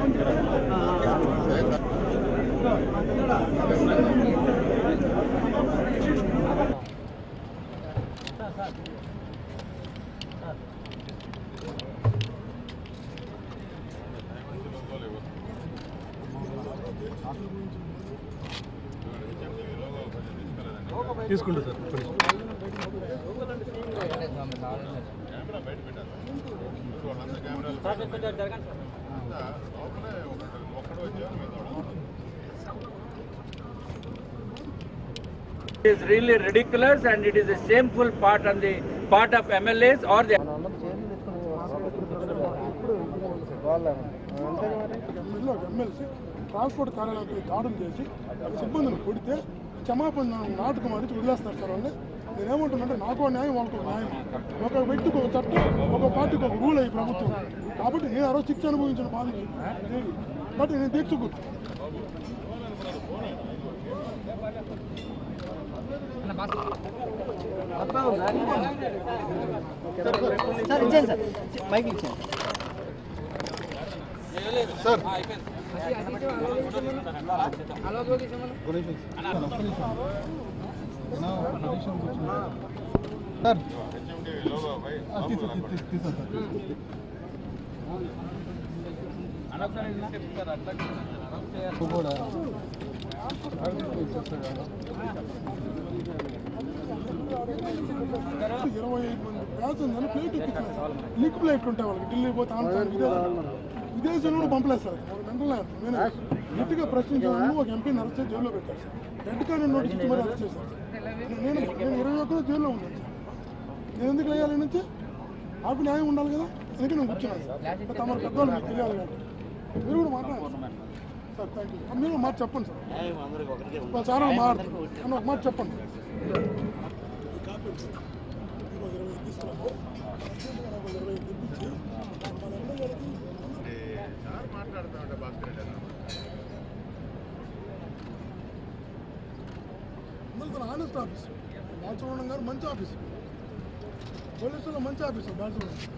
తీసుకుంటా sir It is really ridiculous and it is a shameful part on the part of MLAs or the MLA MLC transport కార్యాలయానికి దాడులు చేసి సిబ్బందిని కొడితే క్షమాపణ నాటకం ఆడించి వదిలేస్తారు సార్ వాళ్ళు నేనేమంటున్నానంటే నాకు ఒక న్యాయం వాళ్ళకు ఒక న్యాయం ఒక వ్యక్తికి ఒక చట్టం ఒక పార్టీకి ఒక రూల్ అయ్యి ప్రభుత్వం కాబట్టి నేను ఆ రోజు శిక్ష అనుభవించిన బాధ లేదు బట్ నేను తీర్చుకో సార్ ఇచ్చేయండి సార్ మైక్ ఇచ్చేయండి సార్ తీసా సార్ కూడా ఇరవై ఐదు మంది ప్యాసింజర్లు ప్లేట్ ఎక్కించారు సార్ లిక్ ప్లేట్ ఉంటాయి వాళ్ళకి ఢిల్లీ పోతే ఆంధ్ర విదేశాలు విదేశాలు కూడా పంపలేదు సార్ మెంటల్ నేను గట్టిగా ప్రశ్నించాను ఒక ఎంపీని అరెస్ట్ చేసి జైల్లో పెట్టారు సార్ రెడ్ కార్డు నోటీస్ ఇచ్చి మరి అరెస్ట్ చేశారు సార్ నేను నేను ఇరవై ఒక్క జైల్లో ఉన్నాను సార్ నేను ఎందుకు వేయాలి నుంచి నాకు న్యాయం ఉండాలి కదా అందుకే నేను కూర్చున్నాను సార్ తమరు పెద్దవాళ్ళు మీకు తెలియాలి కాబట్టి మీరు కూడా మాట్లాడండి సార్. సార్ థ్యాంక్ యూ మీరు ఒక మాట చెప్పండి సార్ వాళ్ళు చాలా మాట్లాడతారు కానీ ఒక మాట చెప్పండి తన ఆనెస్ట్ ఆఫీసర్ బాలసుబ్రహ్మణ్యం గారు మంచి ఆఫీసర్ పోలీసులో మంచి ఆఫీసర్ బాలసుబ్రహ్మణ్యం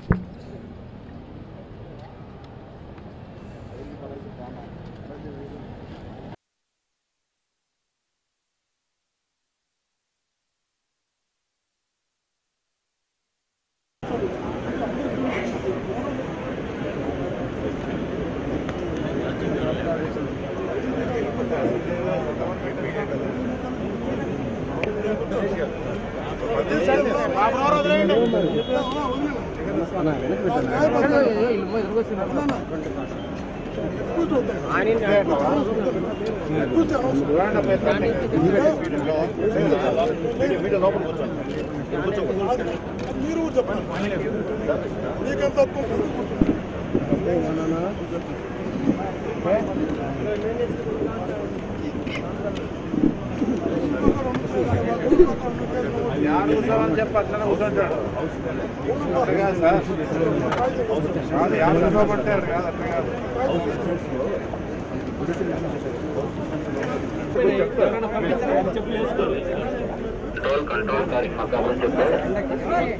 మీరు కూడా చెప్పండి మీకెంత తక్కువ कंट्रोल कंट्रोल गाड़ी मक्का बन चुका है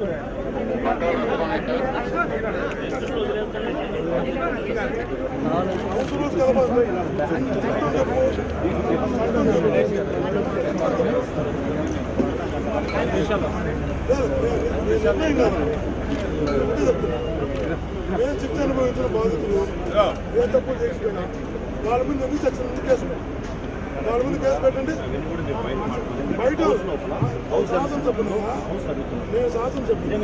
నేను శిక్ష అనుభవించిన బాధితులు ఏ తప్పు చేసిపోయినా వాళ్ళ మీద ఎందుకు సెక్షన్ ఉంది కేసు పెట్టండి. వాళ్ళ మీద కేసు పెట్టండి బయట శాసనసభ్యులు నేను శాసనసభ్యులు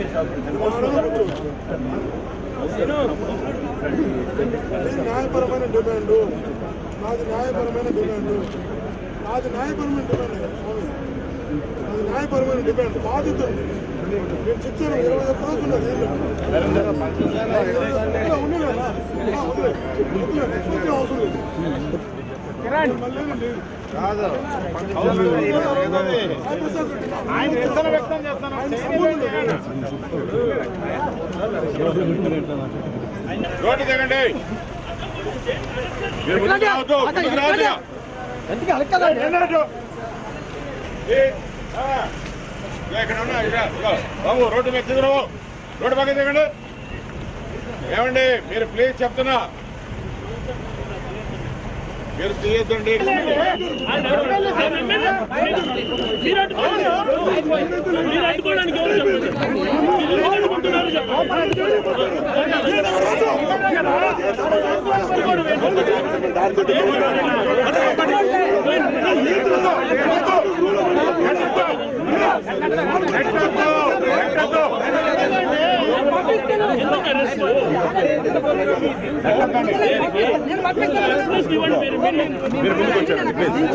ఇది న్యాయపరమైన డిమాండ్ నాది న్యాయపరమైన డిమాండ్ నాది న్యాయపరమైన డిమాండ్ స్వామి అది న్యాయపరమైన డిమాండ్ బాధితులు నేను శిక్షణ ఇరవై ఒక్క రోజు ఉన్నది ఇలా ఉండలేదా? ఆ, వదిలే. వదిలే. వదిలే అవసరం లేదు. మళ్ళీ లేదు. ఆయన నిరసన వ్యక్తం రోడ్డు దిగండి మీరు ముందుకు రావద్దు, ముందుకు రావద్దు. ఎందుకు అడగదండి ఏంటంటే? ఏ, ఆ, ఇదిగో ఇక్కడ ఉన్నా, ఇక్కడ, ఇదిగో. బాబు రోడ్డు మీద దిగురు రోడ్డు పక్కన దిగండి ఏమండి మీరు ప్లీజ్ చెప్తున్నా మీరు తీయొద్దండి మీరు ముందుకు వచ్చారండి ప్లీజ్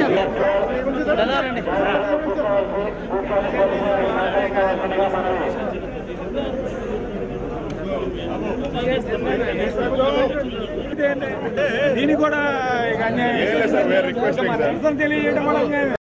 దీన్ని కూడా ఇక అన్యాయం ఏం లేదు సార్ వేరే రిక్వెస్టింగ్ సార్ తెలియజేయడం వల్ల